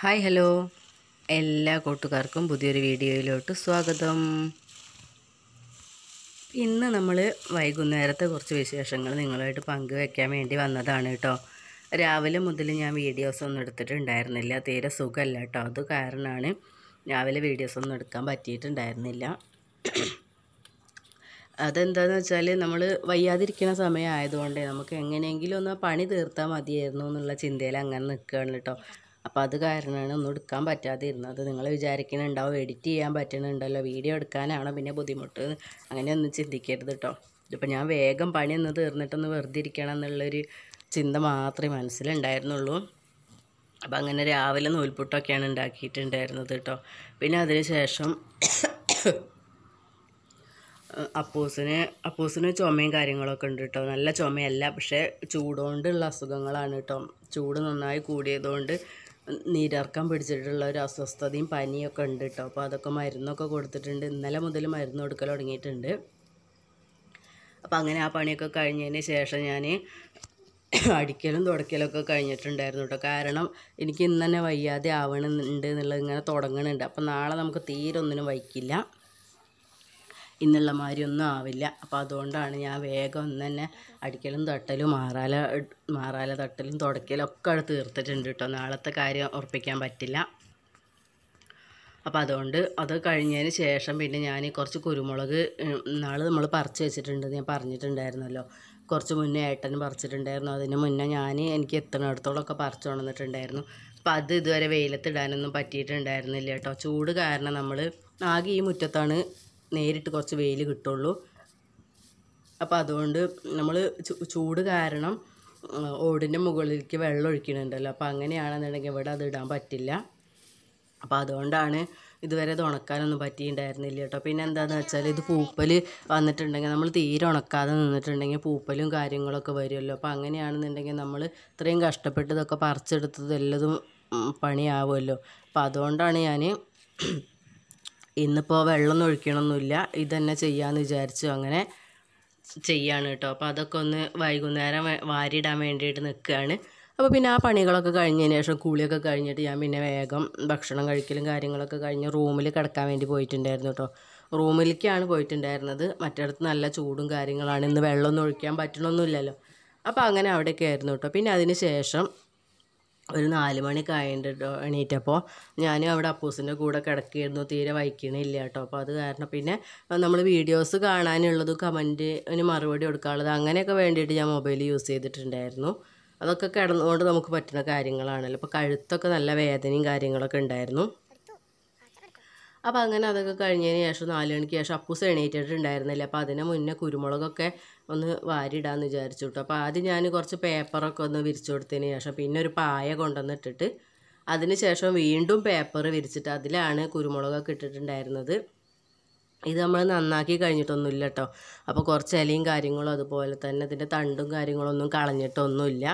hi hello എല്ലാ കൂട്ടുകാർക്കും പുതിയൊരു വീഡിയോയിലോട്ട് സ്വാഗതം ഇന്ന് നമ്മൾ വൈകുന്നേരത്തെ കുറച്ച് വിശേഷങ്ങൾ നിങ്ങളുമായിട്ട് പങ്കുവെക്കാൻ വേണ്ടി വന്നതാണ് കേട്ടോ രാവിലെ മുതൽ ഞാൻ വീഡിയോസ് ഒന്നും എടുത്തിട്ടുണ്ടായിരുന്നില്ല തീരെ സുഖമല്ല കേട്ടോ അത് കാരണമാണ് രാവിലെ വീഡിയോസ് ഒന്നും എടുക്കാൻ പറ്റിയിട്ടുണ്ടായിരുന്നില്ല അതെന്താണെന്ന് വെച്ചാൽ നമ്മൾ വയ്യാതിരിക്കുന്ന സമയമായതുകൊണ്ട് നമുക്ക് എങ്ങനെയെങ്കിലും ഒന്ന് ആ പണി തീർത്താൽ മതിയായിരുന്നു എന്നുള്ള ചിന്തയിൽ അങ്ങനെ നിൽക്കുകയാണ് കേട്ടോ അപ്പോൾ അത് കാരണമാണ് ഒന്നും എടുക്കാൻ പറ്റാതെ ഇരുന്നത് നിങ്ങൾ വിചാരിക്കുന്നുണ്ടാവും എഡിറ്റ് ചെയ്യാൻ പറ്റുന്നുണ്ടല്ലോ വീഡിയോ എടുക്കാനാണോ പിന്നെ ബുദ്ധിമുട്ട് അങ്ങനെയൊന്നും ചിന്തിക്കരുത് കേട്ടോ ഇതിപ്പോൾ ഞാൻ വേഗം പണി ഒന്ന് തീർന്നിട്ടൊന്ന് വെറുതെ ഇരിക്കണം എന്നുള്ളൊരു ചിന്ത മാത്രമേ മനസ്സിലുണ്ടായിരുന്നുള്ളൂ അപ്പം അങ്ങനെ രാവിലെ നൂൽപുട്ടൊക്കെയാണ് ഉണ്ടാക്കിയിട്ടുണ്ടായിരുന്നത് കേട്ടോ പിന്നെ അതിന് ശേഷം അപ്പൂസിന് അപ്പൂസിന് ചുമയും കാര്യങ്ങളൊക്കെ ഉണ്ട് കേട്ടോ നല്ല ചുമയല്ല പക്ഷേ ചൂടുകൊണ്ടുള്ള അസുഖങ്ങളാണ് കേട്ടോ ചൂട് നന്നായി കൂടിയതുകൊണ്ട് നീരിറക്കം പിടിച്ചിട്ടുള്ള ഒരു അസ്വസ്ഥതയും പനിയൊക്കെ ഉണ്ട് കേട്ടോ അപ്പോൾ അതൊക്കെ മരുന്നൊക്കെ കൊടുത്തിട്ടുണ്ട് ഇന്നലെ മുതൽ മരുന്ന് കൊടുക്കൽ തുടങ്ങിയിട്ടുണ്ട് അപ്പോൾ അങ്ങനെ ആ പണിയൊക്കെ കഴിഞ്ഞതിന് ശേഷം ഞാൻ അടിക്കലും തുടക്കലൊക്കെ കഴിഞ്ഞിട്ടുണ്ടായിരുന്നു കേട്ടോ കാരണം എനിക്ക് ഇന്ന് തന്നെ വയ്യാതെ ആവണുണ്ട് എന്നുള്ളത് ഇങ്ങനെ തുടങ്ങണുണ്ട് അപ്പോൾ നാളെ നമുക്ക് തീരെ ഒന്നിനും വയ്ക്കില്ല ഇന്നുള്ള മാതിരി ഒന്നും ആവില്ല അപ്പോൾ അതുകൊണ്ടാണ് ഞാൻ വേഗം ഒന്ന് തന്നെ അടിക്കലും തട്ടലും മാറാല മാറാല തട്ടലും തുടക്കലും ഒക്കെ അവിടെ തീർത്തിട്ടുണ്ട് കേട്ടോ നാളത്തെ കാര്യം ഉറപ്പിക്കാൻ പറ്റില്ല അപ്പോൾ അതുകൊണ്ട് അത് കഴിഞ്ഞതിന് ശേഷം പിന്നെ ഞാൻ കുറച്ച് കുരുമുളക് നാൾ നമ്മൾ പറിച്ച് വെച്ചിട്ടുണ്ട് ഞാൻ പറഞ്ഞിട്ടുണ്ടായിരുന്നല്ലോ കുറച്ച് മുന്നേ ഏട്ടൻ പറിച്ചിട്ടുണ്ടായിരുന്നു അതിന് മുന്നേ ഞാൻ എനിക്ക് എത്തുന്നിടത്തോളമൊക്കെ പറിച്ചു കൊണ്ടുവന്നിട്ടുണ്ടായിരുന്നു അപ്പോൾ അത് ഇതുവരെ വെയിലത്തിടാനൊന്നും പറ്റിയിട്ടുണ്ടായിരുന്നില്ല കേട്ടോ ചൂട് കാരണം നമ്മൾ ആകെ ഈ മുറ്റത്താണ് നേരിട്ട് കുറച്ച് വെയിൽ കിട്ടുള്ളൂ അപ്പോൾ അതുകൊണ്ട് നമ്മൾ ചൂട് കാരണം ഓടിൻ്റെ മുകളിലേക്ക് വെള്ളം ഒഴിക്കുന്നുണ്ടല്ലോ അപ്പോൾ അങ്ങനെയാണെന്നുണ്ടെങ്കിൽ ഇവിടെ അത് ഇടാൻ പറ്റില്ല അപ്പോൾ അതുകൊണ്ടാണ് ഇതുവരെ ഇത് ഉണക്കാനൊന്നും പറ്റിയിട്ടുണ്ടായിരുന്നില്ല കേട്ടോ പിന്നെ എന്താണെന്ന് വെച്ചാൽ ഇത് പൂപ്പൽ വന്നിട്ടുണ്ടെങ്കിൽ നമ്മൾ തീരെ ഉണക്കാതെ നിന്നിട്ടുണ്ടെങ്കിൽ പൂപ്പലും കാര്യങ്ങളൊക്കെ വരുമല്ലോ അപ്പോൾ അങ്ങനെയാണെന്നുണ്ടെങ്കിൽ നമ്മൾ ഇത്രയും കഷ്ടപ്പെട്ട് ഇതൊക്കെ പറിച്ചെടുത്തത് എല്ലതും പണിയാവുമല്ലോ അപ്പോൾ അതുകൊണ്ടാണ് ഞാൻ ഇന്നിപ്പോൾ വെള്ളമൊന്നും ഒഴിക്കണമൊന്നുമില്ല ഇതന്നെ ചെയ്യാമെന്ന് വിചാരിച്ചു അങ്ങനെ ചെയ്യാണ് കേട്ടോ അപ്പോൾ അതൊക്കെ ഒന്ന് വൈകുന്നേരം വാരിയിടാൻ വേണ്ടിയിട്ട് നിൽക്കുകയാണ് അപ്പോൾ പിന്നെ ആ പണികളൊക്കെ കഴിഞ്ഞതിന് ശേഷം കുളിയൊക്കെ കഴിഞ്ഞിട്ട് ഞാൻ പിന്നെ വേഗം ഭക്ഷണം കഴിക്കലും കാര്യങ്ങളൊക്കെ കഴിഞ്ഞ് റൂമിൽ കിടക്കാൻ വേണ്ടി പോയിട്ടുണ്ടായിരുന്നു കേട്ടോ റൂമിലേക്കാണ് പോയിട്ടുണ്ടായിരുന്നത് മറ്റിടത്ത് നല്ല ചൂടും കാര്യങ്ങളാണ് ഇന്ന് വെള്ളമൊന്നും ഒഴിക്കാൻ പറ്റണമൊന്നുമില്ലല്ലോ അപ്പോൾ അങ്ങനെ അവിടെയൊക്കെ ആയിരുന്നു കേട്ടോ പിന്നെ അതിന് ശേഷം ഒരു നാല് മണിക്ക് ആയിട്ട് എണീറ്റപ്പോൾ ഞാൻ അവിടെ അപ്പൂസിൻ്റെ കൂടെ കിടക്കുകയായിരുന്നു തീരെ വൈക്കണില്ല കേട്ടോ അപ്പോൾ അത് കാരണം പിന്നെ നമ്മൾ വീഡിയോസ് കാണാനുള്ളത് കമൻറ്റിന് മറുപടി കൊടുക്കാനുള്ളത് അങ്ങനെയൊക്കെ വേണ്ടിയിട്ട് ഞാൻ മൊബൈൽ യൂസ് ചെയ്തിട്ടുണ്ടായിരുന്നു അതൊക്കെ കിടന്നുകൊണ്ട് നമുക്ക് പറ്റുന്ന കാര്യങ്ങളാണല്ലോ അപ്പോൾ കഴുത്തൊക്കെ നല്ല വേദനയും കാര്യങ്ങളൊക്കെ ഉണ്ടായിരുന്നു അപ്പോൾ അങ്ങനെ അതൊക്കെ കഴിഞ്ഞതിന് ശേഷം നാല് മണിക്ക് ശേഷം അപ്പൂസ് എണീറ്റിട്ടുണ്ടായിരുന്നില്ല അപ്പോൾ അതിന് മുന്നേ കുരുമുളകൊക്കെ ഒന്ന് വാരിയിടാമെന്ന് വിചാരിച്ചു കേട്ടോ അപ്പോൾ ആദ്യം ഞാൻ കുറച്ച് പേപ്പറൊക്കെ ഒന്ന് വിരിച്ചു കൊടുത്തതിന് ശേഷം പിന്നെ ഒരു പായ കൊണ്ടുവന്നിട്ടിട്ട് അതിന് ശേഷം വീണ്ടും പേപ്പർ വിരിച്ചിട്ട് അതിലാണ് കുരുമുളകൊക്കെ ഇട്ടിട്ടുണ്ടായിരുന്നത് ഇത് നമ്മൾ നന്നാക്കി കഴിഞ്ഞിട്ടൊന്നുമില്ല കേട്ടോ അപ്പോൾ കുറച്ച് ഇലയും കാര്യങ്ങളും അതുപോലെ തന്നെ ഇതിൻ്റെ തണ്ടും കാര്യങ്ങളൊന്നും കളഞ്ഞിട്ടൊന്നുമില്ല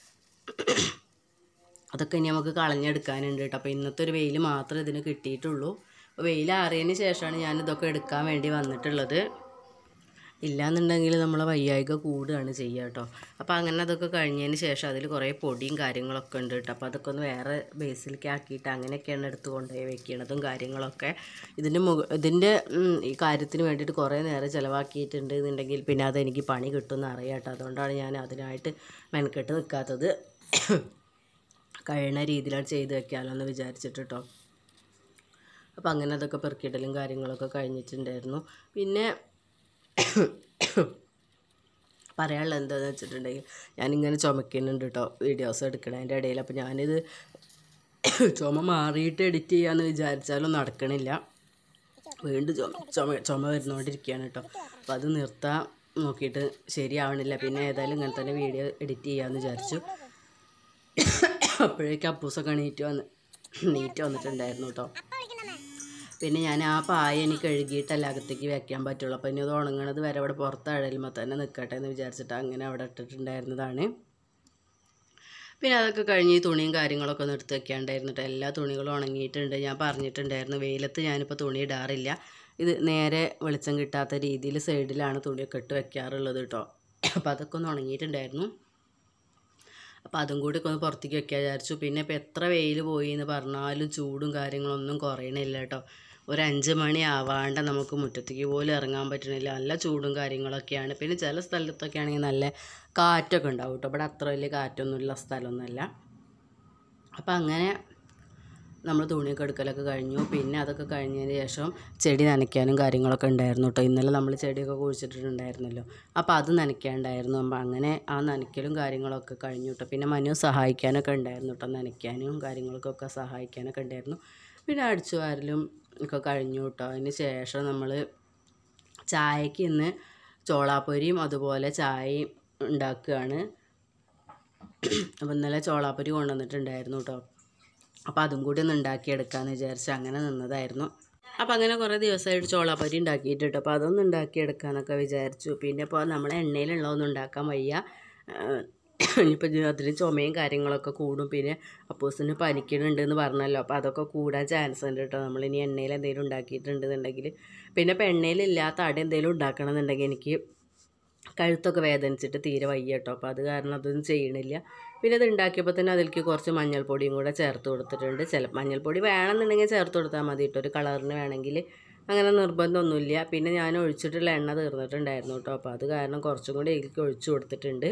അതൊക്കെ ഇനി നമുക്ക് കളഞ്ഞെടുക്കാനുണ്ട് കേട്ടോ അപ്പോൾ ഇന്നത്തെ ഒരു വെയിൽ മാത്രമേ ഇതിന് കിട്ടിയിട്ടുള്ളൂ വെയിൽ ആറിയതിന് ശേഷമാണ് ഞാൻ ഇതൊക്കെ എടുക്കാൻ വേണ്ടി വന്നിട്ടുള്ളത് ഇല്ലാന്നുണ്ടെങ്കിൽ നമ്മൾ വയ്യായിക കൂടുകയാണ് ചെയ്യുക കേട്ടോ അപ്പോൾ അങ്ങനെ അതൊക്കെ കഴിഞ്ഞതിന് ശേഷം അതിൽ കുറേ പൊടിയും കാര്യങ്ങളൊക്കെ ഉണ്ട് കേട്ടോ അപ്പോൾ അതൊക്കെ ഒന്ന് വേറെ ബേസിലേക്ക് ആക്കിയിട്ട് അങ്ങനെയൊക്കെയാണ് എടുത്ത് കൊണ്ടുപോയി വെക്കണതും കാര്യങ്ങളൊക്കെ ഇതിൻ്റെ മുക ഇതിൻ്റെ ഈ കാര്യത്തിന് വേണ്ടിയിട്ട് കുറേ നേരം ചിലവാക്കിയിട്ടുണ്ട് എന്നുണ്ടെങ്കിൽ പിന്നെ അതെനിക്ക് പണി കിട്ടുമെന്ന് അറിയാം കേട്ടോ അതുകൊണ്ടാണ് ഞാൻ അതിനായിട്ട് മെനക്കെട്ട് നിൽക്കാത്തത് കഴിയുന്ന രീതിയിലാണ് ചെയ്ത് വെക്കാമല്ലോ എന്ന് വിചാരിച്ചിട്ട് കേട്ടോ അപ്പോൾ അങ്ങനെ അതൊക്കെ പെറുക്കിയിടലും കാര്യങ്ങളൊക്കെ കഴിഞ്ഞിട്ടുണ്ടായിരുന്നു പിന്നെ പറയാനുള്ളത് എന്താണെന്ന് വെച്ചിട്ടുണ്ടെങ്കിൽ ഞാനിങ്ങനെ ചുമക്കുന്നുണ്ട് കേട്ടോ വീഡിയോസ് എടുക്കണതിൻ്റെ ഇടയിൽ അപ്പോൾ ഞാനിത് ചുമ മാറിയിട്ട് എഡിറ്റ് ചെയ്യാമെന്ന് വിചാരിച്ചാലും നടക്കണില്ല വീണ്ടും ചുമ ചുമ ചുമ വരുന്നുകൊണ്ടിരിക്കുകയാണ് കേട്ടോ അപ്പോൾ അത് നിർത്താൻ നോക്കിയിട്ട് ശരിയാവണില്ല പിന്നെ ഏതായാലും ഇങ്ങനെ തന്നെ വീഡിയോ എഡിറ്റ് ചെയ്യാമെന്ന് വിചാരിച്ചു അപ്പോഴേക്കും അപ്പൂസൊക്കെ നീറ്റ് വന്ന് നീറ്റ് വന്നിട്ടുണ്ടായിരുന്നു കേട്ടോ പിന്നെ ഞാൻ ആ പായ എനിക്ക് കഴുകിയിട്ടല്ല അകത്തേക്ക് വെക്കാൻ പറ്റുള്ളൂ അപ്പോൾ ഇനി അത് ഉണങ്ങണത് വരെ അവിടെ പുറത്ത് അഴലുമ്പോൾ തന്നെ നിൽക്കട്ടെ എന്ന് വിചാരിച്ചിട്ട് അങ്ങനെ അവിടെ ഇട്ടിട്ടുണ്ടായിരുന്നതാണ് പിന്നെ അതൊക്കെ കഴിഞ്ഞ് ഈ തുണിയും കാര്യങ്ങളൊക്കെ ഒന്ന് എടുത്ത് വെക്കാണ്ടായിരുന്നിട്ട് എല്ലാ തുണികളും ഉണങ്ങിയിട്ടുണ്ട് ഞാൻ പറഞ്ഞിട്ടുണ്ടായിരുന്നു വെയിലത്ത് ഞാനിപ്പോൾ തുണി ഇടാറില്ല ഇത് നേരെ വെളിച്ചം കിട്ടാത്ത രീതിയിൽ സൈഡിലാണ് തുണിയൊക്കെ ഇട്ട് വെക്കാറുള്ളത് കേട്ടോ അപ്പോൾ അതൊക്കെ ഒന്ന് ഉണങ്ങിയിട്ടുണ്ടായിരുന്നു അപ്പോൾ അതും കൂടി ഒക്കെ ഒന്ന് പുറത്തേക്ക് വെക്കാൻ വിചാരിച്ചു പിന്നെ ഇപ്പോൾ എത്ര വെയിൽ പോയി എന്ന് പറഞ്ഞാലും ചൂടും കാര്യങ്ങളൊന്നും കുറയണില്ല കേട്ടോ ഒരു അഞ്ച് മണി ആവാണ്ട് നമുക്ക് മുറ്റത്തേക്ക് പോലും ഇറങ്ങാൻ പറ്റണില്ല നല്ല ചൂടും കാര്യങ്ങളൊക്കെയാണ് പിന്നെ ചില സ്ഥലത്തൊക്കെ ആണെങ്കിൽ നല്ല കാറ്റൊക്കെ ഉണ്ടാവും കേട്ടോ ഇവിടെ അത്ര വലിയ കാറ്റൊന്നുമില്ല സ്ഥലമൊന്നുമല്ല അപ്പം അങ്ങനെ നമ്മൾ തുണിയൊക്കെ എടുക്കലൊക്കെ കഴിഞ്ഞു പിന്നെ അതൊക്കെ കഴിഞ്ഞതിന് ശേഷം ചെടി നനയ്ക്കാനും കാര്യങ്ങളൊക്കെ ഉണ്ടായിരുന്നു കേട്ടോ ഇന്നലെ നമ്മൾ ചെടിയൊക്കെ കുഴിച്ചിട്ടുണ്ടായിരുന്നല്ലോ അപ്പോൾ അത് നനയ്ക്കാണ്ടായിരുന്നു അപ്പം അങ്ങനെ ആ നനയ്ക്കലും കാര്യങ്ങളൊക്കെ കഴിഞ്ഞു കേട്ടോ പിന്നെ മനു സഹായിക്കാനൊക്കെ ഉണ്ടായിരുന്നു കേട്ടോ നനയ്ക്കാനും കാര്യങ്ങൾക്കൊക്കെ സഹായിക്കാനൊക്കെ ഉണ്ടായിരുന്നു പിന്നെ അടിച്ചു വാരലും ഒക്കെ കഴിഞ്ഞു കേട്ടോ അതിന് ശേഷം നമ്മൾ ചായക്ക് ഇന്ന് ചോളാപ്പൊരിയും അതുപോലെ ചായയും ഉണ്ടാക്കുകയാണ് അപ്പോൾ ഇന്നലെ ചോളാപ്പൊരി കൊണ്ടുവന്നിട്ടുണ്ടായിരുന്നു കേട്ടോ അപ്പോൾ അതും കൂടി ഒന്ന് ഉണ്ടാക്കിയെടുക്കാമെന്ന് വിചാരിച്ച് അങ്ങനെ നിന്നതായിരുന്നു അപ്പോൾ അങ്ങനെ കുറേ ദിവസമായിട്ട് ചോളാപ്പൊരി ഉണ്ടാക്കിയിട്ട് കേട്ടോ അപ്പോൾ അതൊന്നും ഉണ്ടാക്കിയെടുക്കാമെന്നൊക്കെ വിചാരിച്ചു പിന്നെ ഇപ്പോൾ നമ്മളെ എണ്ണയിലുള്ളതൊന്നും ഉണ്ടാക്കാൻ വയ്യ ഇനിയിപ്പോൾ അതിന് ചുമയും കാര്യങ്ങളൊക്കെ കൂടും പിന്നെ അപ്പൂസിന് പനിക്കുന്നുണ്ട് എന്ന് പറഞ്ഞല്ലോ അപ്പോൾ അതൊക്കെ കൂടാൻ ചാൻസ് ഉണ്ട് കേട്ടോ നമ്മളിനി എണ്ണയിൽ എന്തെങ്കിലും ഉണ്ടാക്കിയിട്ടുണ്ടെന്നുണ്ടെങ്കിൽ പിന്നെ ഇപ്പോൾ എണ്ണയിലില്ലാത്ത അട എന്തെങ്കിലും ഉണ്ടാക്കണമെന്നുണ്ടെങ്കിൽ എനിക്ക് കഴുത്തൊക്കെ വേദനിച്ചിട്ട് തീരെ വയ്യ കേട്ടോ അപ്പോൾ അത് കാരണം അതൊന്നും ചെയ്യണില്ല പിന്നെ അത് ഉണ്ടാക്കിയപ്പോൾ തന്നെ അതിലേക്ക് കുറച്ച് മഞ്ഞൾപ്പൊടിയും കൂടെ ചേർത്ത് കൊടുത്തിട്ടുണ്ട് ചില മഞ്ഞൾപ്പൊടി വേണമെന്നുണ്ടെങ്കിൽ ചേർത്ത് കൊടുത്താൽ മതി കേട്ടോ ഒരു കളറിന് വേണമെങ്കിൽ അങ്ങനെ നിർബന്ധമൊന്നുമില്ല പിന്നെ ഞാൻ ഒഴിച്ചിട്ടുള്ള എണ്ണ തീർന്നിട്ടുണ്ടായിരുന്നു കേട്ടോ അപ്പോൾ അത് കാരണം കുറച്ചും കൂടി ഇതിലേക്ക് ഒഴിച്ചു കൊടുത്തിട്ടുണ്ട്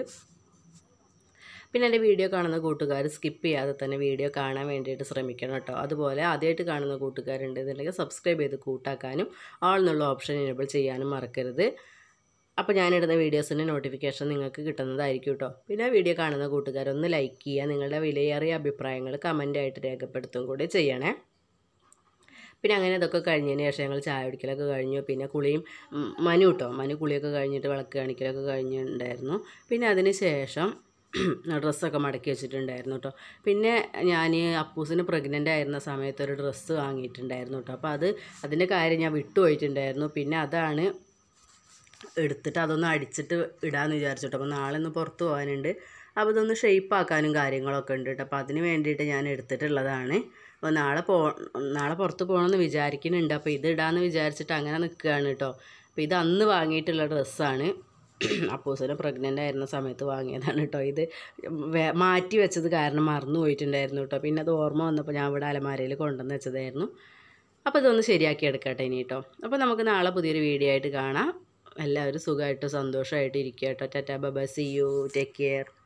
പിന്നെ എൻ്റെ വീഡിയോ കാണുന്ന കൂട്ടുകാർ സ്കിപ്പ് ചെയ്യാതെ തന്നെ വീഡിയോ കാണാൻ വേണ്ടിയിട്ട് ശ്രമിക്കണം കേട്ടോ അതുപോലെ ആദ്യമായിട്ട് കാണുന്ന കൂട്ടുകാരുണ്ട് എന്നുണ്ടെങ്കിൽ സബ്സ്ക്രൈബ് ചെയ്ത് കൂട്ടാക്കാനും ആൾ എന്നുള്ള ഓപ്ഷൻ എനേബിൾ ചെയ്യാനും മറക്കരുത് അപ്പോൾ ഞാനിടുന്ന വീഡിയോസിൻ്റെ നോട്ടിഫിക്കേഷൻ നിങ്ങൾക്ക് കിട്ടുന്നതായിരിക്കും കേട്ടോ പിന്നെ വീഡിയോ കാണുന്ന കൂട്ടുകാരൊന്ന് ലൈക്ക് ചെയ്യുക നിങ്ങളുടെ വിലയേറിയ അഭിപ്രായങ്ങൾ കമൻ്റായിട്ട് രേഖപ്പെടുത്തുകയും കൂടി ചെയ്യണേ പിന്നെ അങ്ങനെ ഇതൊക്കെ കഴിഞ്ഞതിന് ശേഷം ഞങ്ങൾ ചായ കുടിക്കലൊക്കെ കഴിഞ്ഞു പിന്നെ കുളിയും ഉം, മനു കേട്ടോ മനു കുളിയൊക്കെ കഴിഞ്ഞിട്ട് വിളക്ക് കാണിക്കലൊക്കെ കഴിഞ്ഞിട്ടുണ്ടായിരുന്നു പിന്നെ അതിന് ശേഷം ഡ്രസ്സൊക്കെ മടക്കി വെച്ചിട്ടുണ്ടായിരുന്നു കേട്ടോ പിന്നെ ഞാൻ അപ്പൂസിന് പ്രഗ്നൻ്റ് ആയിരുന്ന സമയത്ത് ഒരു ഡ്രസ്സ് വാങ്ങിയിട്ടുണ്ടായിരുന്നു കേട്ടോ അപ്പോൾ അത് അതിൻ്റെ കാര്യം ഞാൻ വിട്ടുപോയിട്ടുണ്ടായിരുന്നു പിന്നെ അതാണ് എടുത്തിട്ട് അതൊന്ന് അടിച്ചിട്ട് ഇടാമെന്ന് വിചാരിച്ചിട്ട് അപ്പോൾ നാളെ ഒന്ന് പുറത്ത് പോകാനുണ്ട് അപ്പോൾ ഇതൊന്ന് ഷെയ്പ്പ് ആക്കാനും കാര്യങ്ങളൊക്കെ ഉണ്ട് കേട്ടോ അപ്പോൾ അതിന് വേണ്ടിയിട്ട് ഞാൻ എടുത്തിട്ടുള്ളതാണ് അപ്പോൾ നാളെ പോ നാളെ പുറത്ത് പോകണമെന്ന് വിചാരിക്കുന്നുണ്ട് അപ്പോൾ ഇത് ഇടാമെന്ന് വിചാരിച്ചിട്ട് അങ്ങനെ നിൽക്കുകയാണ് കേട്ടോ അപ്പോൾ ഇത് അന്ന് വാങ്ങിയിട്ടുള്ള ഡ്രസ്സാണ് അപ്പൂസിന് പ്രഗ്നൻ്റ് ആയിരുന്ന സമയത്ത് വാങ്ങിയതാണ് കേട്ടോ ഇത് വേ- മാറ്റി വെച്ചത് കാരണം മറന്നു പോയിട്ടുണ്ടായിരുന്നു കേട്ടോ പിന്നെ അത് ഓർമ്മ വന്നപ്പോൾ ഞാൻ ഇവിടെ അലമാരയിൽ കൊണ്ടുവന്ന് വെച്ചതായിരുന്നു അപ്പോൾ ഇതൊന്ന് ശരിയാക്കി എടുക്കട്ടെ ഇനി കേട്ടോ അപ്പോൾ നമുക്ക് നാളെ പുതിയൊരു വീഡിയോ ആയിട്ട് കാണാം എല്ലാവരും സുഖമായിട്ട് സന്തോഷമായിട്ട് ഇരിക്കുക കേട്ടോ tata bye see you take care